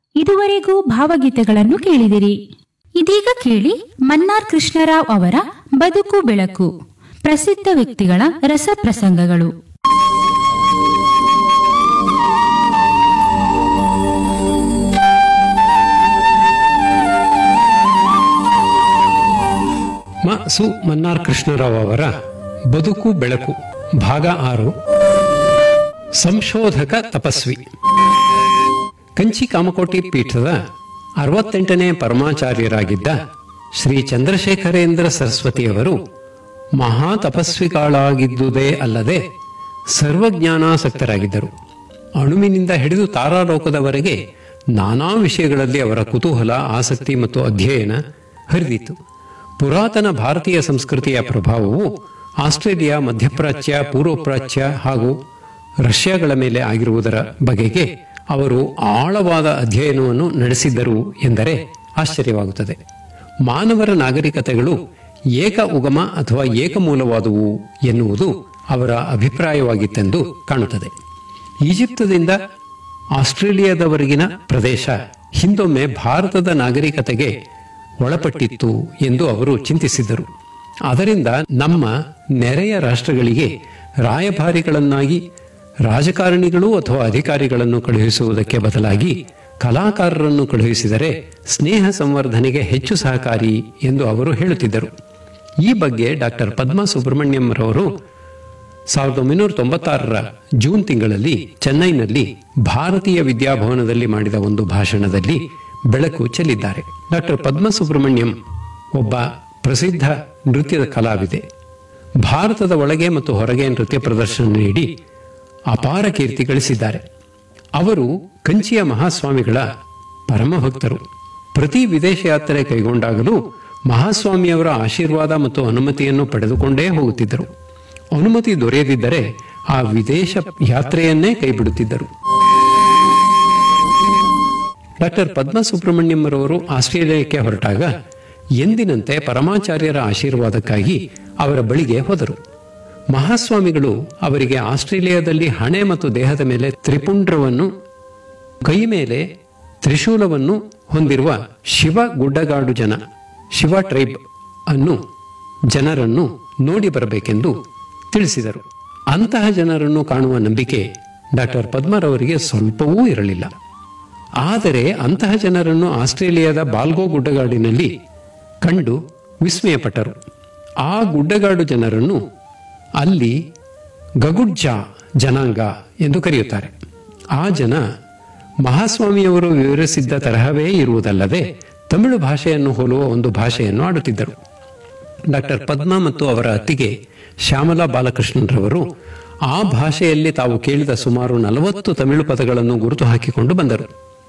ಇದುವರೆಗೂ ಭಾವಗೀತೆಗಳನ್ನು ಕೇಳಿದಿರಿ ಇದೀಗ ಕೇಳಿ ಮನ್ನಾರ್ ಕೃಷ್ಣರಾವ್ ಅವರ ಬದುಕು ಬೆಳಕು ಪ್ರಸಿದ್ಧ ವ್ಯಕ್ತಿಗಳ ರಸಪ್ರಸಂಗಗಳು ಮ ಸು ಮನ್ನಾರ್ ಕೃಷ್ಣರಾವ್ ಅವರ ಬದುಕು ಬೆಳಕು ಭಾಗ ಆರು ಸಂಶೋಧಕ ತಪಸ್ವಿ ಕಂಚಿ ಕಾಮಕೋಟಿ ಪೀಠದ ಅರವತ್ತೆಂಟನೇ ಪರಮಾಚಾರ್ಯರಾಗಿದ್ದ ಶ್ರೀ ಚಂದ್ರಶೇಖರೇಂದ್ರ ಸರಸ್ವತಿಯವರು ಮಹಾ ತಪಸ್ವಿಗಳಾಗಿದ್ದುದೇ ಅಲ್ಲದೆ ಸರ್ವಜ್ಞಾನಾಸಕ್ತರಾಗಿದ್ದರು ಅಣುವಿನಿಂದ ಹಿಡಿದು ತಾರಾಲೋಕದವರೆಗೆ ನಾನಾ ವಿಷಯಗಳಲ್ಲಿ ಅವರ ಕುತೂಹಲ ಆಸಕ್ತಿ ಮತ್ತು ಅಧ್ಯಯನ ಹರಿದಿತ್ತು ಪುರಾತನ ಭಾರತೀಯ ಸಂಸ್ಕೃತಿಯ ಪ್ರಭಾವವು ಆಸ್ಟ್ರೇಲಿಯಾ ಮಧ್ಯಪ್ರಾಚ್ಯ ಪೂರ್ವಪ್ರಾಚ್ಯ ಹಾಗೂ ರಷ್ಯಾಗಳ ಮೇಲೆ ಆಗಿರುವುದರ ಬಗೆಗೆ ಅವರು ಆಳವಾದ ಅಧ್ಯಯನವನ್ನು ನಡೆಸಿದ್ದರು ಎಂದರೆ ಆಶ್ಚರ್ಯವಾಗುತ್ತದೆ ಮಾನವರ ನಾಗರಿಕತೆಗಳು ಏಕ ಉಗಮ ಅಥವಾ ಏಕಮೂಲವಾದುವು ಎನ್ನುವುದು ಅವರ ಅಭಿಪ್ರಾಯವಾಗಿತ್ತೆಂದು ಕಾಣುತ್ತದೆ ಈಜಿಪ್ತದಿಂದ ಆಸ್ಟ್ರೇಲಿಯಾದವರೆಗಿನ ಪ್ರದೇಶ ಹಿಂದೊಮ್ಮೆ ಭಾರತದ ನಾಗರಿಕತೆಗೆ ಒಳಪಟ್ಟಿತ್ತು ಎಂದು ಅವರು ಚಿಂತಿಸಿದರು ಅದರಿಂದ ನಮ್ಮ ನೆರೆಯ ರಾಷ್ಟ್ರಗಳಿಗೆ ರಾಯಭಾರಿಗಳನ್ನಾಗಿ ರಾಜಕಾರಣಿಗಳು ಅಥವಾ ಅಧಿಕಾರಿಗಳನ್ನು ಕಳುಹಿಸುವುದಕ್ಕೆ ಬದಲಾಗಿ ಕಲಾಕಾರರನ್ನು ಕಳುಹಿಸಿದರೆ ಸ್ನೇಹ ಸಂವರ್ಧನೆಗೆ ಹೆಚ್ಚು ಸಹಕಾರಿ ಎಂದು ಅವರು ಹೇಳುತ್ತಿದ್ದರು ಈ ಬಗ್ಗೆ ಡಾಕ್ಟರ್ ಪದ್ಮಾ ಸುಬ್ರಹ್ಮಣ್ಯಂ ರವರು ಸಾವಿರದ ಒಂಬೈನೂರ ತೊಂಬತ್ತಾರರ ಜೂನ್ ತಿಂಗಳಲ್ಲಿ ಚೆನ್ನೈನಲ್ಲಿ ಭಾರತೀಯ ವಿದ್ಯಾಭವನದಲ್ಲಿ ಮಾಡಿದ ಒಂದು ಭಾಷಣದಲ್ಲಿ ಬೆಳಕು ಚೆಲ್ಲಿದ್ದಾರೆ ಡಾಕ್ಟರ್ ಪದ್ಮ ಸುಬ್ರಹ್ಮಣ್ಯಂ ಒಬ್ಬ ಪ್ರಸಿದ್ಧ ನೃತ್ಯದ ಕಲಾವಿದೆ ಭಾರತದ ಒಳಗೆ ಮತ್ತು ಹೊರಗೆ ನೃತ್ಯ ಪ್ರದರ್ಶನ ನೀಡಿ ಅಪಾರ ಕೀರ್ತಿ ಗಳಿಸಿದ್ದಾರೆ ಅವರು ಕಂಚಿಯ ಮಹಾಸ್ವಾಮಿಗಳ ಪರಮಭಕ್ತರು ಪ್ರತಿ ವಿದೇಶ ಯಾತ್ರೆ ಕೈಗೊಂಡಾಗಲೂ ಮಹಾಸ್ವಾಮಿಯವರ ಆಶೀರ್ವಾದ ಮತ್ತು ಅನುಮತಿಯನ್ನು ಪಡೆದುಕೊಂಡೇ ಹೋಗುತ್ತಿದ್ದರು ಅನುಮತಿ ದೊರೆಯದಿದ್ದರೆ ಆ ವಿದೇಶ ಯಾತ್ರೆಯನ್ನೇ ಕೈಬಿಡುತ್ತಿದ್ದರು ಡಾಕ್ಟರ್ ಪದ್ಮ ಸುಬ್ರಹ್ಮಣ್ಯಂ ರವರು ಆಸ್ಟ್ರೇಲಿಯಾಕ್ಕೆ ಹೊರಟಾಗ ಎಂದಿನಂತೆ ಪರಮಾಚಾರ್ಯರ ಆಶೀರ್ವಾದಕ್ಕಾಗಿ ಅವರ ಬಳಿಗೆ ಹೋದರು ಮಹಾಸ್ವಾಮಿಗಳು ಅವರಿಗೆ ಆಸ್ಟ್ರೇಲಿಯಾದಲ್ಲಿ ಹಣೆ ಮತ್ತು ದೇಹದ ಮೇಲೆ ತ್ರಿಪುಂಡ್ರವನ್ನು ಕೈ ಮೇಲೆ ತ್ರಿಶೂಲವನ್ನು ಹೊಂದಿರುವ ಶಿವ ಗುಡ್ಡಗಾಡು ಜನ ಶಿವ ಟ್ರೈಬ್ ಅನ್ನು ಜನರನ್ನು ನೋಡಿ ಬರಬೇಕೆಂದು ತಿಳಿಸಿದರು ಅಂತಹ ಜನರನ್ನು ಕಾಣುವ ನಂಬಿಕೆ ಡಾಕ್ಟರ್ ಪದ್ಮರವರಿಗೆ ಸ್ವಲ್ಪವೂ ಇರಲಿಲ್ಲ ಆದರೆ ಅಂತಹ ಜನರನ್ನು ಆಸ್ಟ್ರೇಲಿಯಾದ ಬಾಲ್ಗೋ ಗುಡ್ಡಗಾಡಿನಲ್ಲಿ ಕಂಡು ವಿಸ್ಮಯಪಟ್ಟರು ಆ ಗುಡ್ಡಗಾಡು ಜನರನ್ನು ಅಲ್ಲಿ ಗಗುಡ್ಜಾ ಜನಾಂಗ ಎಂದು ಕರೆಯುತ್ತಾರೆ ಆ ಜನ ಮಹಾಸ್ವಾಮಿಯವರು ವಿವರಿಸಿದ್ದ ತರಹವೇ ಇರುವುದಲ್ಲದೆ ತಮಿಳು ಭಾಷೆಯನ್ನು ಹೋಲುವ ಒಂದು ಭಾಷೆಯನ್ನು ಆಡುತ್ತಿದ್ದರು ಡಾಕ್ಟರ್ ಪದ್ಮ ಮತ್ತು ಅವರ ಅತ್ತಿಗೆ ಶ್ಯಾಮಲಾ ಬಾಲಕೃಷ್ಣನ್ರವರು ಆ ಭಾಷೆಯಲ್ಲಿ ತಾವು ಕೇಳಿದ ಸುಮಾರು ನಲವತ್ತು ತಮಿಳು ಪದಗಳನ್ನು ಗುರುತು ಹಾಕಿಕೊಂಡು ಬಂದರು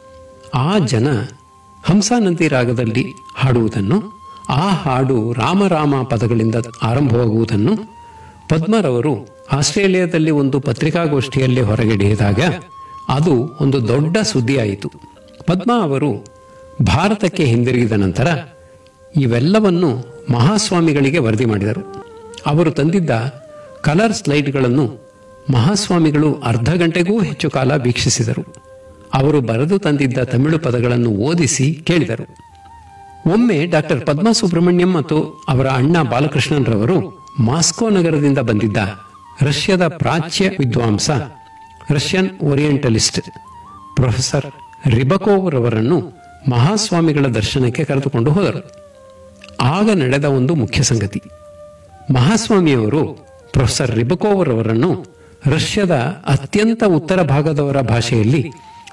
ಆ ಜನ ಹಂಸಾನಂದಿ ರಾಗದಲ್ಲಿ ಹಾಡುವುದನ್ನು ಆ ಹಾಡು ರಾಮರಾಮ ಪದಗಳಿಂದ ಆರಂಭವಾಗುವುದನ್ನು ಪದ್ಮರವರು ಆಸ್ಟ್ರೇಲಿಯಾದಲ್ಲಿ ಒಂದು ಪತ್ರಿಕಾಗೋಷ್ಠಿಯಲ್ಲಿ ಹೊರಗೆಡೆಯಿದಾಗ ಅದು ಒಂದು ದೊಡ್ಡ ಸುದ್ದಿಯಾಯಿತು ಪದ್ಮ ಅವರು ಭಾರತಕ್ಕೆ ಹಿಂದಿರುಗಿದ ನಂತರ ಇವೆಲ್ಲವನ್ನು ಮಹಾಸ್ವಾಮಿಗಳಿಗೆ ವರದಿ ಮಾಡಿದರು ಅವರು ತಂದಿದ್ದ ಕಲರ್ ಸ್ಲೈಡ್ಗಳನ್ನು ಮಹಾಸ್ವಾಮಿಗಳು ಅರ್ಧ ಗಂಟೆಗೂ ಹೆಚ್ಚು ಕಾಲ ವೀಕ್ಷಿಸಿದರು ಅವರು ಬರೆದು ತಂದಿದ್ದ ತಮಿಳು ಪದಗಳನ್ನು ಓದಿಸಿ ಕೇಳಿದರು ಒಮ್ಮೆ ಡಾಕ್ಟರ್ ಪದ್ಮಾ ಸುಬ್ರಹ್ಮಣ್ಯಂ ಮತ್ತು ಅವರ ಅಣ್ಣ ಬಾಲಕೃಷ್ಣನ್ರವರು ಮಾಸ್ಕೋ ನಗರದಿಂದ ಬಂದಿದ್ದ ರಷ್ಯಾದ ಪ್ರಾಚ್ಯ ವಿದ್ವಾಂಸ ರಷ್ಯನ್ ಓರಿಯೆಂಟಲಿಸ್ಟ್ ಪ್ರೊಫೆಸರ್ ರಿಬಕೋವ್ ರವರನ್ನು ಮಹಾಸ್ವಾಮಿಗಳ ದರ್ಶನಕ್ಕೆ ಕರೆದುಕೊಂಡು ಹೋದರು ಆಗ ನಡೆದ ಒಂದು ಮುಖ್ಯ ಸಂಗತಿ ಮಹಾಸ್ವಾಮಿಯವರು ಪ್ರೊಫೆಸರ್ ರಿಬಕೋವ್ ರವರನ್ನು ರಷ್ಯಾದ ಅತ್ಯಂತ ಉತ್ತರ ಭಾಗದವರ ಭಾಷೆಯಲ್ಲಿ